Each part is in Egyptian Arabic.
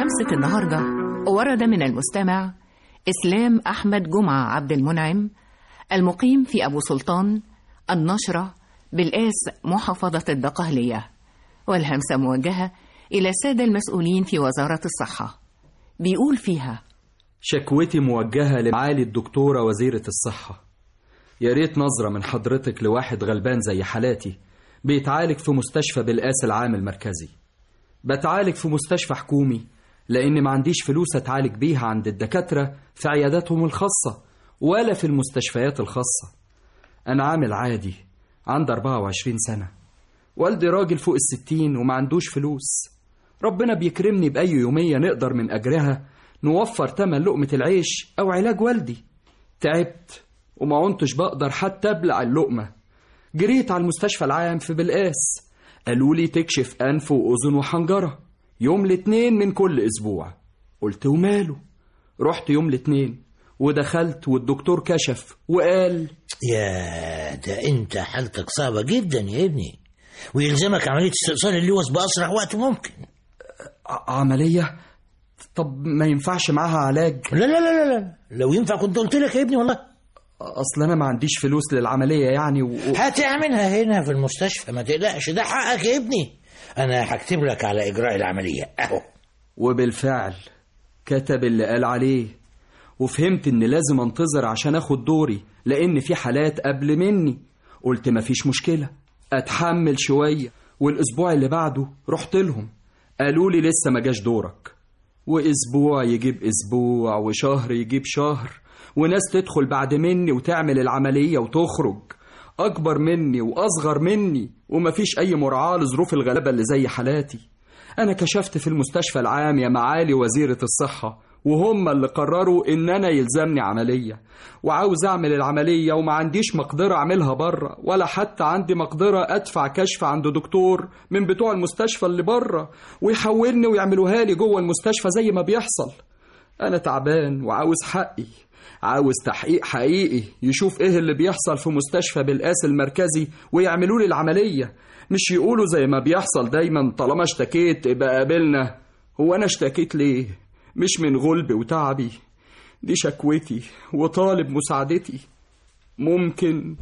همسة النهاردة ورد من المستمع إسلام أحمد جمعة عبد المنعم المقيم في أبو سلطان النشرة بالآس محافظة الدقهلية والهمسة موجهة إلى السادة المسؤولين في وزارة الصحة بيقول فيها شكوتي موجهة لمعالي الدكتورة وزيرة الصحة يا ريت نظرة من حضرتك لواحد غلبان زي حالاتي بيتعالج في مستشفى بالقاس العام المركزي بتعالج في مستشفى حكومي لأن ما عنديش فلوس أتعالج بيها عند الدكاترة في عياداتهم الخاصة ولا في المستشفيات الخاصة أنا عامل عادي عندي 24 سنة والدي راجل فوق الستين وما عندوش فلوس ربنا بيكرمني بأي يومية نقدر من أجرها نوفر تمن لقمة العيش أو علاج والدي تعبت وما عنتش بقدر حتى أبلع اللقمة جريت على المستشفى العام في بلقاس قالوا لي تكشف أنف وأذن وحنجرة يوم الاثنين من كل أسبوع قلت وماله رحت يوم الاثنين ودخلت والدكتور كشف وقال يا ده انت حالتك صعبة جدا يا ابني ويلزمك عملية استئصال اللوز بأسرع وقت ممكن ع- عملية طب ما ينفعش معاها علاج لا لا لا لا لا لو ينفع كنت قلت لك يا ابني والله أصل أنا ما عنديش فلوس للعملية يعني و... و- هتعملها هنا في المستشفى ما تقلقش ده حقك يا ابني انا هكتب لك على اجراء العملية اهو وبالفعل كتب اللي قال عليه وفهمت ان لازم انتظر عشان اخد دوري لان في حالات قبل مني قلت مفيش مشكلة اتحمل شوية والاسبوع اللي بعده رحت لهم قالوا لي لسه ما جاش دورك واسبوع يجيب اسبوع وشهر يجيب شهر وناس تدخل بعد مني وتعمل العملية وتخرج اكبر مني واصغر مني ومفيش اي مراعاة لظروف الغلابة اللي زي حالاتي أنا كشفت في المستشفى العام يا معالي وزيرة الصحة وهم اللي قرروا إن أنا يلزمني عملية وعاوز أعمل العملية وما عنديش مقدرة أعملها بره ولا حتى عندي مقدرة أدفع كشف عند دكتور من بتوع المستشفى اللي بره ويحولني ويعملوها لي جوه المستشفى زي ما بيحصل أنا تعبان وعاوز حقي عاوز تحقيق حقيقي يشوف ايه اللي بيحصل في مستشفى بالقاس المركزي ويعملوا لي العملية مش يقولوا زي ما بيحصل دايما طالما اشتكيت يبقى قابلنا هو انا اشتكيت ليه مش من غلبي وتعبي دي شكوتي وطالب مساعدتي ممكن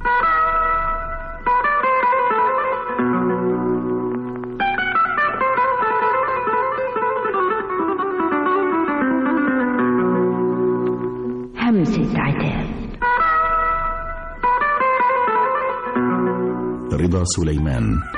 همسة عتاب رضا سليمان